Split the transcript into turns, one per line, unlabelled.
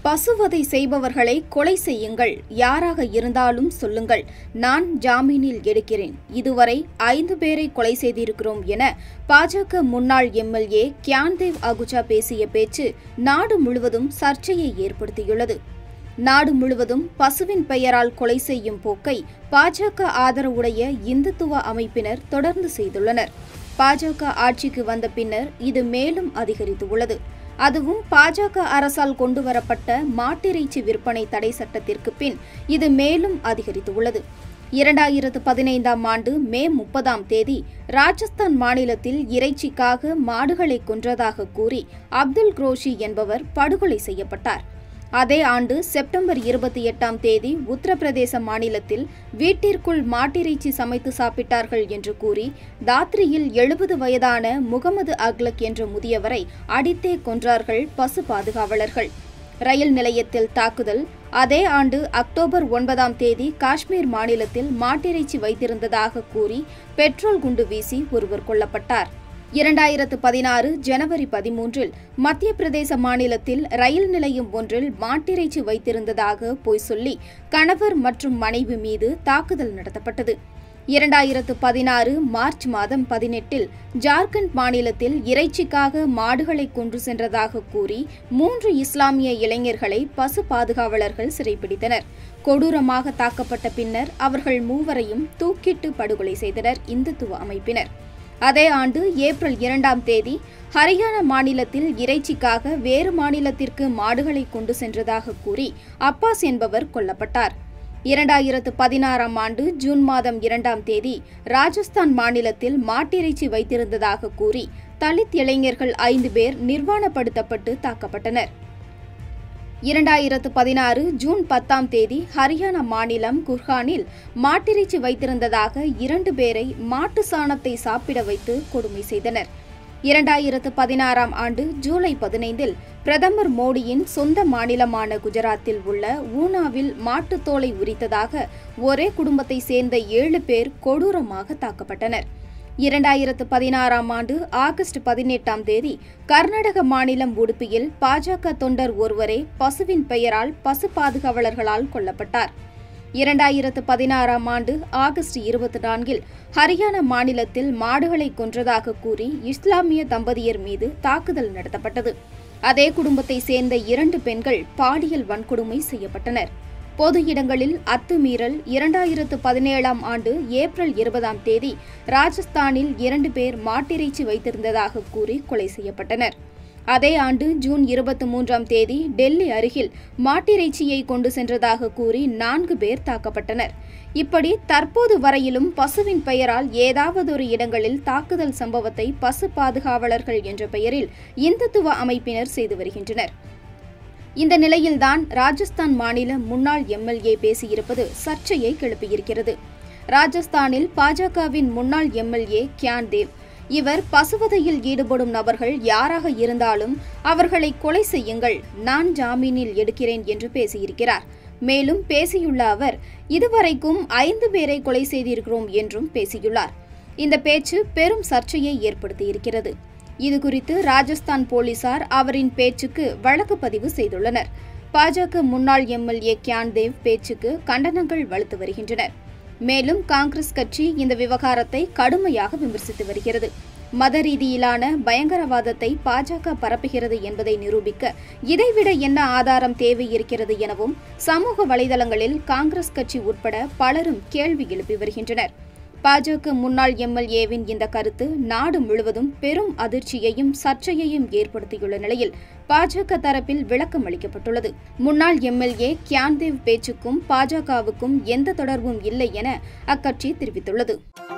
பசுவதை செய்பவர்களை கொலை செய்யுங்கள் யாராக இருந்தாலும் சொல்லுங்கள் நான் ஜாமீனில் எடுக்கிறேன் இதுவரை ஐந்து பேரை கொலை செய்திருக்கிறோம் என பாஜக முன்னாள் எம்எல்ஏ கியான்தேவ் அகுஜா பேசிய பேச்சு நாடு முழுவதும் சர்ச்சையை ஏற்படுத்தியுள்ளது நாடு முழுவதும் பசுவின் பெயரால் கொலை செய்யும் போக்கை பாஜக ஆதரவுடைய இந்துத்துவ அமைப்பினர் தொடர்ந்து செய்துள்ளனர் பாஜக ஆட்சிக்கு வந்த பின்னர் இது மேலும் அதிகரித்துள்ளது அதுவும் பாஜக அரசால் கொண்டுவரப்பட்ட மாட்டிறைச்சி விற்பனை தடை சட்டத்திற்கு பின் இது மேலும் அதிகரித்துள்ளது இரண்டாயிரத்து பதினைந்தாம் ஆண்டு மே முப்பதாம் தேதி ராஜஸ்தான் மாநிலத்தில் இறைச்சிக்காக மாடுகளை கொன்றதாக கூறி அப்துல் குரோஷி என்பவர் படுகொலை செய்யப்பட்டார் அதே ஆண்டு செப்டம்பர் இருபத்தி எட்டாம் தேதி உத்தரப்பிரதேச மாநிலத்தில் வீட்டிற்குள் மாட்டிறைச்சி சமைத்து சாப்பிட்டார்கள் என்று கூறி தாத்ரியில் எழுபது வயதான முகமது அக்லக் என்ற முதியவரை அடித்தே கொன்றார்கள் பசு பாதுகாவலர்கள் ரயில் நிலையத்தில் தாக்குதல் அதே ஆண்டு அக்டோபர் ஒன்பதாம் தேதி காஷ்மீர் மாநிலத்தில் மாட்டிறைச்சி வைத்திருந்ததாக கூறி பெட்ரோல் குண்டு வீசி ஒருவர் கொல்லப்பட்டார் இரண்டாயிரத்து பதினாறு ஜனவரி பதிமூன்றில் மத்திய பிரதேச மாநிலத்தில் ரயில் நிலையம் ஒன்றில் மாட்டிறைச்சி வைத்திருந்ததாக பொய் சொல்லி கணவர் மற்றும் மனைவி மீது தாக்குதல் நடத்தப்பட்டது இரண்டாயிரத்து பதினாறு மார்ச் மாதம் பதினெட்டில் ஜார்க்கண்ட் மாநிலத்தில் இறைச்சிக்காக மாடுகளை கொன்று சென்றதாக கூறி மூன்று இஸ்லாமிய இளைஞர்களை பசு பாதுகாவலர்கள் சிறைப்பிடித்தனர் கொடூரமாக தாக்கப்பட்ட பின்னர் அவர்கள் மூவரையும் தூக்கிட்டு படுகொலை செய்தனர் இந்துத்துவ அமைப்பினர் அதே ஆண்டு ஏப்ரல் இரண்டாம் தேதி ஹரியானா மாநிலத்தில் இறைச்சிக்காக வேறு மாநிலத்திற்கு மாடுகளை கொண்டு சென்றதாக கூறி அப்பாஸ் என்பவர் கொல்லப்பட்டார் இரண்டாயிரத்து பதினாறாம் ஆண்டு ஜூன் மாதம் இரண்டாம் தேதி ராஜஸ்தான் மாநிலத்தில் மாட்டிறைச்சி வைத்திருந்ததாக கூறி தலித் இளைஞர்கள் ஐந்து பேர் நிர்வாணப்படுத்தப்பட்டு தாக்கப்பட்டனர் இரண்டாயிரத்து பதினாறு ஜூன் பத்தாம் தேதி ஹரியானா மாநிலம் குர்ஹானில் மாட்டிறைச்சி வைத்திருந்ததாக இரண்டு பேரை மாட்டு சாணத்தை சாப்பிட வைத்து கொடுமை செய்தனர் இரண்டாயிரத்து பதினாறாம் ஆண்டு ஜூலை பதினைந்தில் பிரதமர் மோடியின் சொந்த மாநிலமான குஜராத்தில் உள்ள ஊனாவில் மாட்டுத்தோலை உரித்ததாக ஒரே குடும்பத்தை சேர்ந்த ஏழு பேர் கொடூரமாக தாக்கப்பட்டனர் இரண்டாயிரத்து பதினாறாம் ஆண்டு ஆகஸ்ட் பதினெட்டாம் தேதி கர்நாடக மாநிலம் உடுப்பியில் பாஜக தொண்டர் ஒருவரே பசுவின் பெயரால் பசு பாதுகாவலர்களால் கொல்லப்பட்டார் இரண்டாயிரத்து பதினாறாம் ஆண்டு ஆகஸ்ட் இருபத்தி நான்கில் ஹரியானா மாநிலத்தில் மாடுகளை கொன்றதாக கூறி இஸ்லாமிய தம்பதியர் மீது தாக்குதல் நடத்தப்பட்டது அதே குடும்பத்தை சேர்ந்த இரண்டு பெண்கள் பாலியல் வன்கொடுமை செய்யப்பட்டனர் பொது இடங்களில் அத்துமீறல் இரண்டாயிரத்து பதினேழாம் ஆண்டு ஏப்ரல் இருபதாம் தேதி ராஜஸ்தானில் இரண்டு பேர் மாட்டிறைச்சி வைத்திருந்ததாக கூறி கொலை செய்யப்பட்டனர் அதே ஆண்டு ஜூன் இருபத்தி மூன்றாம் தேதி டெல்லி அருகில் மாட்டிறைச்சியை கொண்டு சென்றதாக கூறி நான்கு பேர் தாக்கப்பட்டனர் இப்படி தற்போது வரையிலும் பசுவின் பெயரால் ஏதாவதொரு இடங்களில் தாக்குதல் சம்பவத்தை பசு பாதுகாவலர்கள் என்ற பெயரில் இந்துத்துவ அமைப்பினர் செய்து வருகின்றனர் இந்த நிலையில்தான் ராஜஸ்தான் மாநில முன்னாள் எம்எல்ஏ பேசியிருப்பது சர்ச்சையை கிளப்பியிருக்கிறது ராஜஸ்தானில் பாஜகவின் முன்னாள் எம்எல்ஏ கியான் தேவ் இவர் பசுவதையில் ஈடுபடும் நபர்கள் யாராக இருந்தாலும் அவர்களை கொலை செய்யுங்கள் நான் ஜாமீனில் எடுக்கிறேன் என்று பேசியிருக்கிறார் மேலும் பேசியுள்ள அவர் இதுவரைக்கும் ஐந்து பேரை கொலை செய்திருக்கிறோம் என்றும் பேசியுள்ளார் இந்த பேச்சு பெரும் சர்ச்சையை ஏற்படுத்தியிருக்கிறது இதுகுறித்து ராஜஸ்தான் போலீசார் அவரின் பேச்சுக்கு வழக்கு பதிவு செய்துள்ளனர் பாஜக முன்னாள் எம்எல்ஏ கியான் தேவ் பேச்சுக்கு கண்டனங்கள் வலுத்து வருகின்றன மேலும் காங்கிரஸ் கட்சி இந்த விவகாரத்தை கடுமையாக விமர்சித்து வருகிறது மத ரீதியிலான பயங்கரவாதத்தை பாஜக பரப்புகிறது என்பதை நிரூபிக்க இதைவிட என்ன ஆதாரம் தேவை இருக்கிறது எனவும் சமூக வலைதளங்களில் காங்கிரஸ் கட்சி உட்பட பலரும் கேள்வி எழுப்பி வருகின்றனர் பாஜக முன்னாள் எம்எல்ஏவின் இந்த கருத்து நாடு முழுவதும் பெரும் அதிர்ச்சியையும் சர்ச்சையையும் ஏற்படுத்தியுள்ள நிலையில் பாஜக தரப்பில் விளக்கம் அளிக்கப்பட்டுள்ளது முன்னாள் எம்எல்ஏ கியான்தேவ் பேச்சுக்கும் பாஜகவுக்கும் எந்த தொடர்பும் இல்லை என அக்கட்சி தெரிவித்துள்ளது